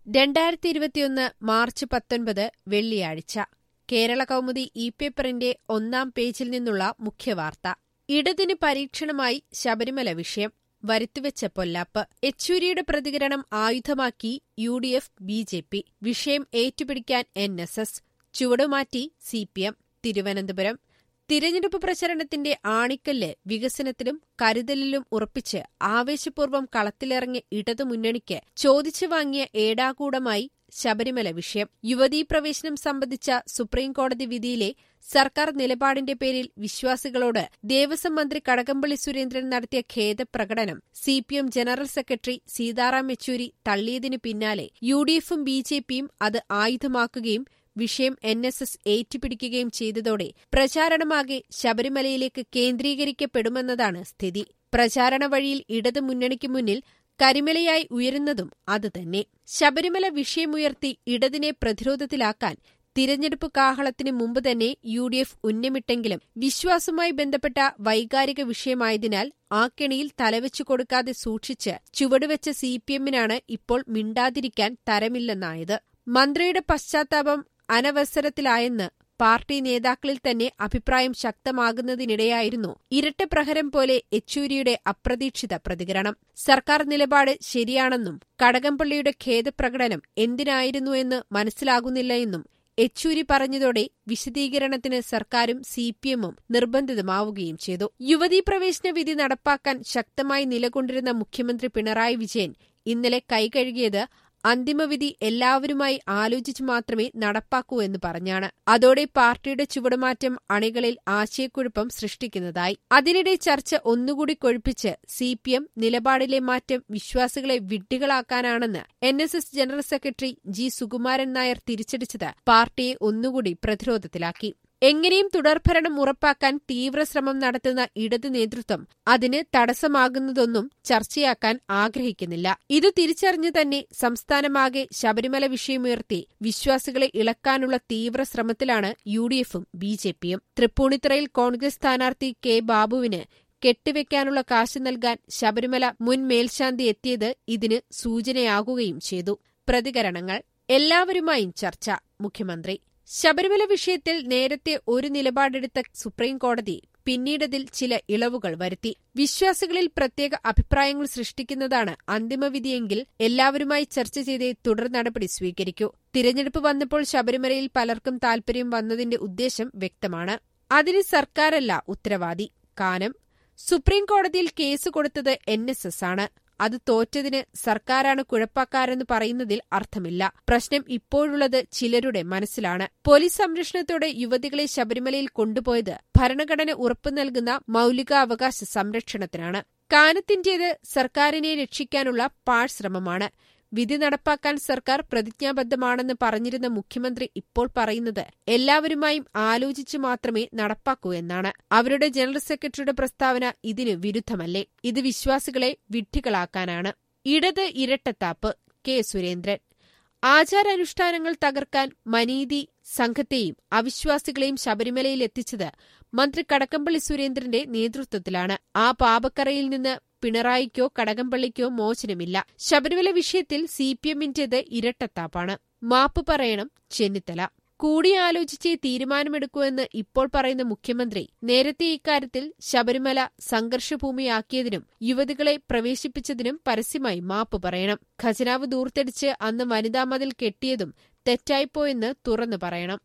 രണ്ടായിരത്തി ഇരുപത്തിയൊന്ന് മാർച്ച് പത്തൊൻപത് വെള്ളിയാഴ്ച കേരള കൗമുദി ഇ പേപ്പറിന്റെ ഒന്നാം പേജിൽ നിന്നുള്ള മുഖ്യവാർത്ത ഇടതിന് പരീക്ഷണമായി ശബരിമല വിഷയം വരുത്തിവെച്ച പൊല്ലാപ്പ് യെച്ചൂരിയുടെ പ്രതികരണം ആയുധമാക്കി U D F B J P വിഷയം ഏറ്റുപിടിക്കാൻ എൻ എസ് എസ് ചുവടുമാറ്റി സി പി എം തിരുവനന്തപുരം തിരഞ്ഞെടുപ്പ് പ്രചരണത്തിന്റെ ആണിക്കല്ല് വികസനത്തിലും കരുതലിലും ഉറപ്പിച്ച് ആവേശപൂർവ്വം കളത്തിലിറങ്ങിയ ഇടതുമുന്നണിക്ക് ചോദിച്ചു വാങ്ങിയ ഏടാകൂടമായി ശബരിമല വിഷയം യുവതീ പ്രവേശനം സംബന്ധിച്ച സുപ്രീംകോടതി വിധിയിലെ സർക്കാർ നിലപാടിന്റെ പേരിൽ വിശ്വാസികളോട് ദേവസ്വം മന്ത്രി കടകംപള്ളി സുരേന്ദ്രൻ നടത്തിയ ഖേദപ്രകടനം C P M general secretary Sitaram Yechury തള്ളിയതിനു പിന്നാലെ യു ഡി എഫും ബി ജെ പിയും അത് ആയുധമാക്കുകയും വിഷയം എൻ എസ് എസ് ഏറ്റുപിടിക്കുകയും ചെയ്തതോടെ പ്രചാരണമാകെ ശബരിമലയിലേക്ക് കേന്ദ്രീകരിക്കപ്പെടുമെന്നതാണ് സ്ഥിതി പ്രചാരണ വഴിയിൽ ഇടതു മുന്നണിക്ക് മുന്നിൽ കരിമലയായി ഉയരുന്നതും അതുതന്നെ ശബരിമല വിഷയമുയർത്തി ഇടതിനെ പ്രതിരോധത്തിലാക്കാൻ തിരഞ്ഞെടുപ്പ് കാഹളത്തിന് മുമ്പ് തന്നെ യു ഡി എഫ് ഉന്നമിട്ടെങ്കിലും വിശ്വാസവുമായി ബന്ധപ്പെട്ട വൈകാരിക വിഷയമായതിനാൽ ആ കെണിയിൽ തലവെച്ചു കൊടുക്കാതെ സൂക്ഷിച്ച് ചുവടുവെച്ച സി പി എമ്മിനാണ് ഇപ്പോൾ മിണ്ടാതിരിക്കാൻ തരമില്ലെന്നായത് മന്ത്രിയുടെ പശ്ചാത്താപം അനവസരത്തിലായെന്ന് പാർട്ടി നേതാക്കളിൽ തന്നെ അഭിപ്രായം ശക്തമാകുന്നതിനിടെയായിരുന്നു ഇരട്ട പ്രഹരം പോലെ യെച്ചൂരിയുടെ അപ്രതീക്ഷിത പ്രതികരണം സർക്കാർ നിലപാട് ശരിയാണെന്നും കടകംപള്ളിയുടെ ഖേദപ്രകടനം എന്തിനായിരുന്നുവെന്ന് മനസ്സിലാകുന്നില്ല എന്നും യെച്ചൂരി പറഞ്ഞതോടെ വിശദീകരണത്തിന് സർക്കാരും സി പി എമ്മും നിർബന്ധിതമാവുകയും ചെയ്തു യുവതീ പ്രവേശന വിധി നടപ്പാക്കാൻ ശക്തമായി നിലകൊണ്ടിരുന്ന മുഖ്യമന്ത്രി പിണറായി വിജയൻ ഇന്നലെ കൈകഴുകിയത് അന്തിമവിധി എല്ലാവരുമായി ആലോചിച്ച് മാത്രമേ നടപ്പാക്കൂ എന്ന് പറഞ്ഞാണ് അതോടെ പാർട്ടിയുടെ ചുവടുമാറ്റം അണികളിൽ ആശയക്കുഴപ്പം സൃഷ്ടിക്കുന്നതായി അതിനിടെ ചർച്ച ഒന്നുകൂടി കൊഴുപ്പിച്ച് സി പി എം നിലപാടിലെ മാറ്റം വിശ്വാസികളെ വിഡ്ഢികളാക്കാനാണെന്ന് N S S general secretary G Sukumaran Nair തിരിച്ചടിച്ചത് പാർട്ടിയെ ഒന്നുകൂടി പ്രതിരോധത്തിലാക്കി എങ്ങനെയും തുടർഭരണം ഉറപ്പാക്കാൻ തീവ്രശ്രമം നടത്തുന്ന ഇടതു നേതൃത്വം അതിന് തടസ്സമാകുന്നതൊന്നും ചർച്ചയാക്കാൻ ആഗ്രഹിക്കുന്നില്ല ഇതു തിരിച്ചറിഞ്ഞു തന്നെ സംസ്ഥാനമാകെ ശബരിമല വിഷയമുയർത്തി വിശ്വാസികളെ ഇളക്കാനുള്ള തീവ്രശ്രമത്തിലാണ് യു ഡി എഫും ബി ജെ പിയും തൃപ്പൂണിത്തറയിൽ കോൺഗ്രസ് സ്ഥാനാർത്ഥി കെ ബാബുവിന് കെട്ടിവെക്കാനുള്ള കാശ് നൽകാൻ ശബരിമല മുൻ മേൽശാന്തി എത്തിയത് ഇതിന് സൂചനയാകുകയും ചെയ്തു പ്രതികരണങ്ങൾ എല്ലാവരുമായും ചർച്ച മുഖ്യമന്ത്രി ശബരിമല വിഷയത്തിൽ നേരത്തെ ഒരു നിലപാടെടുത്ത സുപ്രീംകോടതി പിന്നീടതിൽ ചില ഇളവുകൾ വരുത്തി വിശ്വാസികളിൽ പ്രത്യേക അഭിപ്രായങ്ങൾ സൃഷ്ടിക്കുന്നതാണ് അന്തിമവിധിയെങ്കിൽ എല്ലാവരുമായി ചർച്ച ചെയ്തേ തുടർ നടപടി സ്വീകരിക്കൂ തിരഞ്ഞെടുപ്പ് വന്നപ്പോൾ ശബരിമലയിൽ പലർക്കും താൽപര്യം വന്നതിന്റെ ഉദ്ദേശം വ്യക്തമാണ് അതിന് സർക്കാരല്ല ഉത്തരവാദി കാനം സുപ്രീംകോടതിയിൽ കേസ് കൊടുത്തത് എൻ എസ് എസ് ആണ് അത് തോറ്റതിന് സർക്കാരാണ് കുഴപ്പക്കാരെന്ന് പറയുന്നതിൽ അർത്ഥമില്ല പ്രശ്നം ഇപ്പോഴുള്ളത് ചിലരുടെ മനസ്സിലാണ് പോലീസ് സംരക്ഷണത്തോടെ യുവതികളെ ശബരിമലയിൽ കൊണ്ടുപോയത് ഭരണഘടന ഉറപ്പു നൽകുന്ന മൌലികാവകാശ സംരക്ഷണത്തിനാണ് കാനത്തിന്റേത് സർക്കാരിനെ രക്ഷിക്കാനുള്ള പാഴ്ശ്രമമാണ് വിധി നടപ്പാക്കാൻ സർക്കാർ പ്രതിജ്ഞാബദ്ധമാണെന്ന് പറഞ്ഞിരുന്ന മുഖ്യമന്ത്രി ഇപ്പോൾ പറയുന്നത് എല്ലാവരുമായും ആലോചിച്ച് മാത്രമേ നടപ്പാക്കൂ എന്നാണ് അവരുടെ ജനറൽ സെക്രട്ടറിയുടെ പ്രസ്താവന ഇതിന് വിരുദ്ധമല്ലേ ഇത് വിശ്വാസികളെ വിഡ്ഢികളാക്കാനാണ് ഇടത് ഇരട്ടത്താപ്പ് കെ സുരേന്ദ്രൻ ആചാരാനുഷ്ഠാനങ്ങൾ തകർക്കാൻ മനീതി സംഘത്തെയും അവിശ്വാസികളെയും ശബരിമലയിൽ എത്തിച്ചത് മന്ത്രി കടകംപള്ളി സുരേന്ദ്രന്റെ നേതൃത്വത്തിലാണ് ആ പാപക്കറയിൽ നിന്ന് പിണറായിക്കോ കടകംപള്ളിക്കോ മോചനമില്ല ശബരിമല വിഷയത്തിൽ സി പി എമ്മിന്റേത് ഇരട്ടത്താപ്പാണ് മാപ്പ് പറയണം ചെന്നിത്തല കൂടിയാലോചിച്ചേ തീരുമാനമെടുക്കൂവെന്ന് ഇപ്പോൾ പറയുന്ന മുഖ്യമന്ത്രി നേരത്തെ ഇക്കാര്യത്തിൽ ശബരിമല സംഘർഷഭൂമിയാക്കിയതിനും യുവതികളെ പ്രവേശിപ്പിച്ചതിനും പരസ്യമായി മാപ്പ് പറയണം ഖജനാവ് ദൂർത്തടിച്ച് അന്ന് വനിതാ മതിൽ കെട്ടിയതും തെറ്റായിപ്പോയെന്ന് തുറന്നു പറയണം